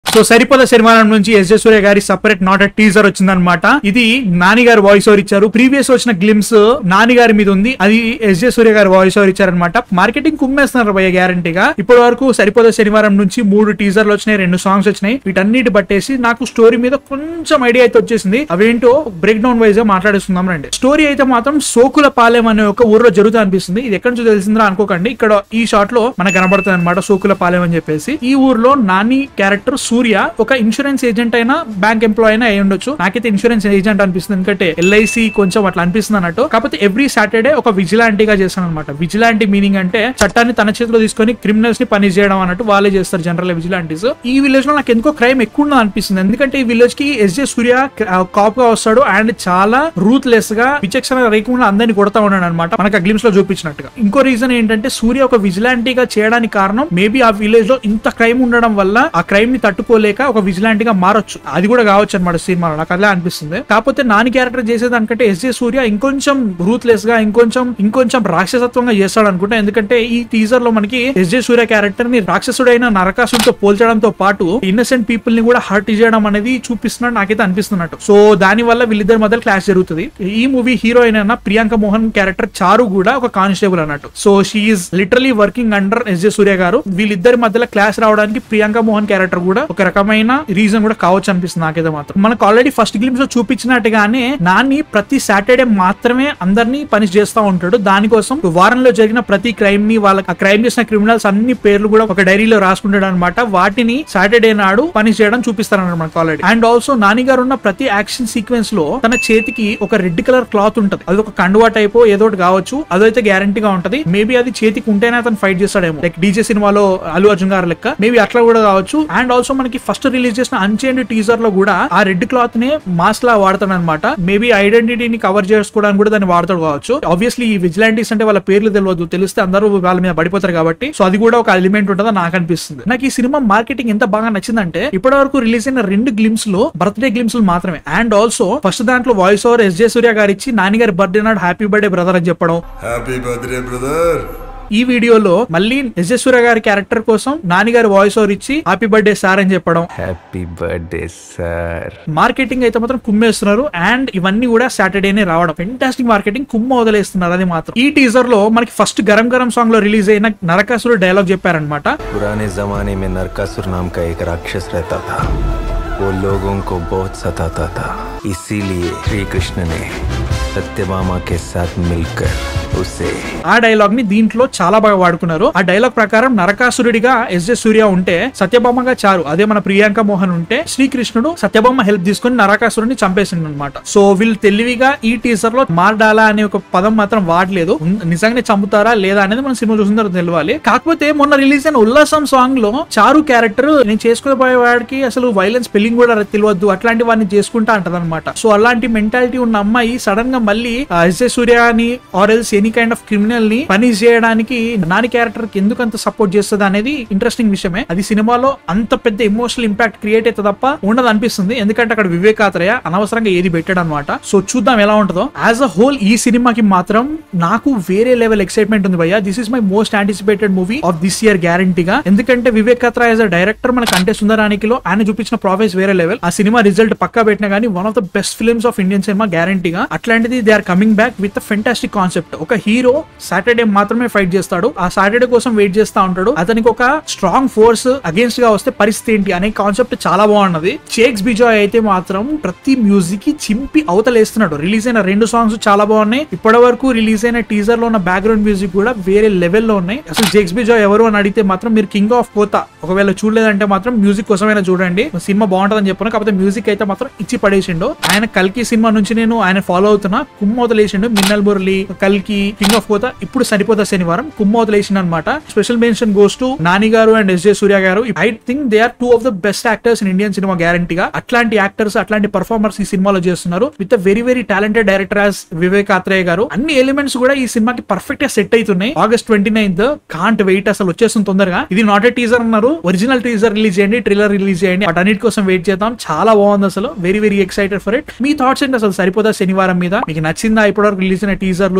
so సరిపద శనివారం నుంచి yes J సూర్య గారి సపరేట్ నాట్ టీజర్ వచ్చిందనమాట ఇది నాని గారు వాయిస్ ఓవర్ ఇచ్చారు ప్రీవియస్ వచ్చిన గ్లిమ్స్ నాని గారి మీద ఉంది అది ఎస్ జే సూర్య గారు వాయిస్ ఓవర్ ఇచ్చారనమాట మార్కెటింగ్ కుమ్మేస్తున్నారు భయ్య గ్యారంటీగా ఇప్పటి వరకు సరిపద శనివారం నుంచి మూడు టీజర్లు వచ్చినాయి రెండు సాంగ్స్ వచ్చినాయి వీటన్నిటి బట్టేసి నాకు స్టోరీ మీద కొంచెం ఐడియా అయితే వచ్చేసింది అవేంటో బ్రేక్ డౌన్ వైజ్ గా మాట్లాడేస్తున్నాం రండి స్టోరీ అయితే మాత్రం సోకుల పాలెం అనే ఒక ఊర్లో జరుగుతూ అనిపిస్తుంది ఇది ఎక్కడి నుంచి తెలిసిందో అనుకోకండి ఇక్కడ ఈ షాట్ లో మనకు కనబడుతుంది అనమాట సోకుల పాలెం అని చెప్పేసి ఈ ఊర్లో నాని క్యారెక్టర్ సూర్య ఒక ఇన్సూరెన్స్ ఏజెంట్ అయినా బ్యాంక్ ఎంప్లాయ్ అయినా అయి ఉండొచ్చు నాకైతే ఇన్సూరెన్స్ ఏజెంట్ అనిపిస్తుంది ఎందుకంటే ఎల్ఐసి కొంచెం అట్లా అనిపిస్తుంది అన్నట్టు కాకపోతే ఎవ్రీ సాటర్డే ఒక విజిలాంటీ గా చేస్తాను అనమాట విజిలాంటీ మీనింగ్ అంటే చట్టాన్ని తన చేతిలో తీసుకొని క్రిమినల్స్ ని పని చేయడం అన్నట్టు వాళ్ళే చేస్తారు జనరల్ విజిలాంటీస్ ఈ విలేజ్ లో నాకు ఎందుకో క్రైమ్ ఎక్కువ ఉన్నది అనిపిస్తుంది ఎందుకంటే ఈ విలేజ్ కి ఎస్జే సూర్య కాప్ గా వస్తాడు అండ్ చాలా రూత్ లెస్ గా విచక్షణ రేకుండా అందరిని కొడతా ఉన్నాడు అనమాట మనకు ఆ గ్లిమ్స్ లో చూపించినట్టుగా ఇంకో రీజన్ ఏంటంటే సూర్య ఒక విజిలాంటీగా చేయడానికి కారణం మేబీ ఆ విలేజ్ లో ఇంత క్రైమ్ ఉండడం వల్ల ఆ క్రైమ్ ని తట్టుకోలేక ఒక విజిలాంటీగా మారొచ్చు అది కూడా కావచ్చు అనమాట సినిమాలో నాకు అదే అనిపిస్తుంది కాకపోతే నాని క్యారెక్టర్ చేసేదానికంటే ఎస్జే సూర్య ఇంకొంచెం రూత్లెస్ గా ఇంకొంచెం ఇంకొంచెం రాక్షసత్వంగా చేస్తాడు అనుకుంటా ఎందుకంటే ఈ టీజర్ లో మనకి ఎస్జే సూర్య క్యారెక్టర్ ని రాక్షసుడైన నరకాసుడితో పోల్చడంతో పాటు ఇన్నసెంట్ పీపుల్ ని కూడా హర్ట్ చేయడం అనేది చూపిస్తున్నాడు నాకైతే అనిపిస్తున్నట్టు సో దాని వల్ల వీళ్ళిద్దరి మధ్య క్లాష్ జరుగుతుంది ఈ మూవీ హీరోయిన్ అయిన ప్రియాంక మోహన్ క్యారెక్టర్ చారు కూడా ఒక కానిస్టేబుల్ అన్నట్టు so she's literally working under SJ Suryah garu వీళ్ళిద్దరి మధ్యలో క్లాష్ రావడానికి ప్రియాంక మోహన్ క్యారెక్టర్ కూడా ఒక రకమైన రీజన్ కూడా కావచ్చు అనిపిస్తుంది నాకైతే మాత్రం మనకు ఆల్రెడీ ఫస్ట్ గ్లిమ్స్ లో చూపించినట్టుగానే నాని ప్రతి సాటర్డే మాత్రమే అందరినీ పనిష్ చేస్తూ ఉంటాడు దానికోసం వారంలో జరిగిన ప్రతి క్రైమ్ ని వాళ్ళ ఆ క్రైమ్ చేసిన క్రిమినల్స్ అన్ని పేర్లు కూడా ఒక డైరీలో రాసుకుంటాడు అనమాట వాటిని సాటర్డే నాడు పని చేయడం చూపిస్తారన్నమాట మనకు ఆల్రెడీ అండ్ ఆల్సో నాని గారు ఉన్న ప్రతి యాక్షన్ సీక్వెన్స్ లో తన చేతికి ఒక రెడ్ కలర్ క్లాత్ ఉంటది అది ఒక కండువా టైప్ ఏదో ఒకటి కావచ్చు అదైతే గ్యారంటీగా ఉంటది మేబీ అది చేతికి ఉంటేనే అతను ఫైట్ చేస్తాడేమో లైక్ డీజే సినిమాలో అల్లు అర్జున్ గారు లెక్క మేబీ అట్లా కూడా కావచ్చు అండ్ ఆల్సో మనకి ఫస్ట్ రిలీజ్ చేసిన అన్చేండ్ టీజర్ లో కూడా ఆ రెడ్ క్లాత్ నే మాస్ లా వాడతాడు అనమాట మేబీ ఐడెంటిటీని కవర్ చేసుకోవడానికి కూడా దాన్ని వాడతాడు కావచ్చు ఆబ్వియస్లీ ఈ విజిలాంటీస్ అంటే వాళ్ళ పేర్లు తెలియదు తెలిస్తే అందరూ వాళ్ళ మీద పడిపోతారు కాబట్టి సో అది కూడా ఒక ఎలిమెంట్ ఉంటుందని నాకు అనిపిస్తుంది నాకు ఈ సినిమా మార్కెటింగ్ ఎంత బాగా నచ్చిందంటే ఇప్పటి వరకు రిలీజ్ అయిన రెండు గ్లిమ్స్ లో బర్త్డే గ్లిమ్స్ మాత్రమే అండ్ ఆల్సో ఫస్ట్ దాంట్లో వాయిస్ ఓవర్ ఎస్ జే సూర్య గారు ఇచ్చి నాని గారి బర్త్డే నాడు హ్యాపీ బర్త్డే బ్రదర్ అని చెప్పడం హ్యాపీ బర్త్డే బ్రదర్ ఈ వీడియోలో మళ్ళీ ఎస్ జే సూర్య గారి క్యారెక్టర్ కోసం నాని గారి వాయిస్ ఓవర్ ఇచ్చి హ్యాపీ బర్త్డే సార్ అని చెప్పడం హ్యాపీ బర్త్డే సార్ మార్కెటింగ్ అయితే మాత్రం కుమ్మేస్తున్నారు అండ్ ఇవన్నీ కూడా సాటర్డేనే రావడం ఫెంటాస్టిక్ మార్కెటింగ్ కుమ్మ వదిలేస్తున్నారు అది మాత్రం ఈ టీజర్ లో మనకి ఫస్ట్ గరం గరం సాంగ్ లో రిలీజ్ అయిన నరకాసురు డైలాగ్ చెప్పారనమాట पुराने जमाने में नरकासुर नाम का एक राक्षस रहता था वो लोगों को बहुत सताता था इसीलिए श्री कृष्ण ने सत्यभामा के साथ मिलकर उसे ఆ డైలాగ్ ని దీంట్లో చాలా బాగా వాడుకున్నారు ఆ డైలాగ్ ప్రకారం నరకాసురుడిగా ఎస్ జే సూర్య ఉంటే సత్యభామగా చారు అదే మన ప్రియాంక మోహన్ ఉంటే శ్రీకృష్ణుడు సత్యభామ హెల్ప్ తీసుకుని నరకాసురుడిని చంపేసిండు అనమాట సో వీళ్ళు తెలివిగా ఈ టీజర్ లో మార్డాలా అనే ఒక పదం మాత్రం వాడలేదు ఉన్- నిజంగానే చంపుతారా లేదా అనేది మనం సినిమా చూసిన తర్వాత తెలియాలి కాకపోతే మొన్న రిలీజ్ అయిన ఉల్లాసం సాంగ్ లో చారు క్యారెక్టర్ నేను చేసుకునే వాడికి అసలు వైలెన్స్ స్పెల్లింగ్ కూడా తెలియద్దు అట్లాంటి వాడిని చేసుకుంటా అంటదన్నమాట సో అలాంటి మెంటాలిటీ ఉన్న అమ్మాయి సడన్ గా మళ్ళీ ఎస్ జే సూర్య అని or else any kind of criminal ని పని చేయడానికి నాని క్యారెక్టర్ కి ఎందుకు అంత సపోర్ట్ చేస్తుంది అనేది ఇంట్రెస్టింగ్ విషయమే అది సినిమాలో అంత పెద్ద ఎమోషనల్ ఇంపాక్ట్ క్రియేట్ అయితే తప్ప ఉండదు అనిపిస్తుంది ఎందుకంటే అక్కడ వివేకాత్రయ అనవసరంగా ఏది పెట్టాడు అనమాట సో చూద్దాం ఎలా ఉంటుందో యాజ్ అ హోల్ ఈ సినిమాకి మాత్రం నాకు వేరే లెవెల్ ఎక్సైట్మెంట్ ఉంది భయ్య this is my most anticipated movie of this year గ్యారంటీగా ఎందుకంటే వివేక్ కత్రా యాజ్ అ డైరెక్టర్ మనకు అంటే సుందరానికిలో ఆయన చూపించిన ప్రాఫెస్ వేరే లెవెల్ ఆ సినిమా రిజల్ట్ పక్కా పెట్టినా కానీ one of the best films of Indian cinema గ్యారంటీగా అట్లాంటిది they are coming back with fantastic concept ఒక హీరో సాటర్డే మాత్రమే ఫైట్ చేస్తాడు ఆ సాటర్డే కోసం వెయిట్ చేస్తా ఉంటాడు అతనికి ఒక స్ట్రాంగ్ ఫోర్స్ అగేన్స్ట్ గా వస్తే పరిస్థితి ఏంటి అనే కాన్సెప్ట్ చాలా బాగున్నది షేక్స్ బిజాయ్ అయితే మాత్రం ప్రతి మ్యూజిక్ కి చింపి అవతలేస్తున్నాడు రిలీజ్ అయిన రెండు సాంగ్స్ చాలా బాగున్నాయి ఇప్పటి వరకు రిలీజ్ అయిన టీజర్ లో ఉన్న బ్యాక్గ్రౌండ్ మ్యూజిక్ కూడా వేరే లెవెల్లో ఉన్నాయి అసలు జేక్స్ బిజాయ్ ఎవరు అని అడిగితే మాత్రం మీరు కింగ్ ఆఫ్ కోతా ఒకవేళ చూడలేదంటే మాత్రం మ్యూజిక్ కోసమైనా చూడండి సినిమా బాగుంటుందని చెప్పాను కాకపోతే మ్యూజిక్ అయితే మాత్రం ఇచ్చి పడేసిండు ఆయన కల్కి సినిమా నుంచి నేను ఆయన ఫాలో అవుతున్నా కుమ్మోతలేసిండు మిన్నల్ మురళి కల్కి కింగ్ ఆఫ్ కోత ఇప్పుడు సరిపోతా శనివారం కుమ్మోతలేసిండు అనమాట special mention goes to Nani garu and S J Surya garu I think they are two of the best actors in Indian cinema గ్యారంటీగా అట్లాంటి యాక్టర్స్ అట్లాంటి పర్ఫార్మర్స్ ఈ సినిమాలో చేస్తున్నారు with very very talented director as Vivek Atreya garu అన్ని ఎలిమెంట్స్ కూడా ఈ సినిమాకి పర్ఫెక్ట్ గా సెట్ అవుతున్నాయి August twenty ninth can't wait అసలు వచ్చేస్తుంది తొందరగా ఇది నాట్ ఏ టీజర్ అన్నారు ఒరిజినల్ టీజర్ రిలీజ్ చేయండి ట్రిల్లర్ రిలీజ్ చేయండి వాటన్నిటి కోసం వెయిట్ చేద్దాం చాలా బాగుంది అసలు very very excited for it మీ థాట్స్ ఏంటి అసలు సరిపోదా శనివారం మీద మీకు నచ్చిందా ఇప్పటివరకు రిలీజ్ అయిన టీజర్లు సాంగ్స్ కానీ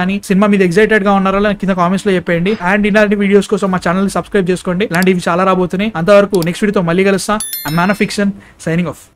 కానీ సినిమా మీద ఎక్సైటెడ్ గా ఉన్నారో లేదో కింద కామెంట్స్ లో చెప్పండి అండ్ ఇలాంటి వీడియోస్ కోసం మా ఛానల్ సబ్స్క్రైబ్ చేసుకోండి ఇలాంటివి చాలా రాబోతున్నాయి అంతవరకు నెక్స్ట్ వీడియోతో మళ్ళీ కలుస్తా man of fiction signing of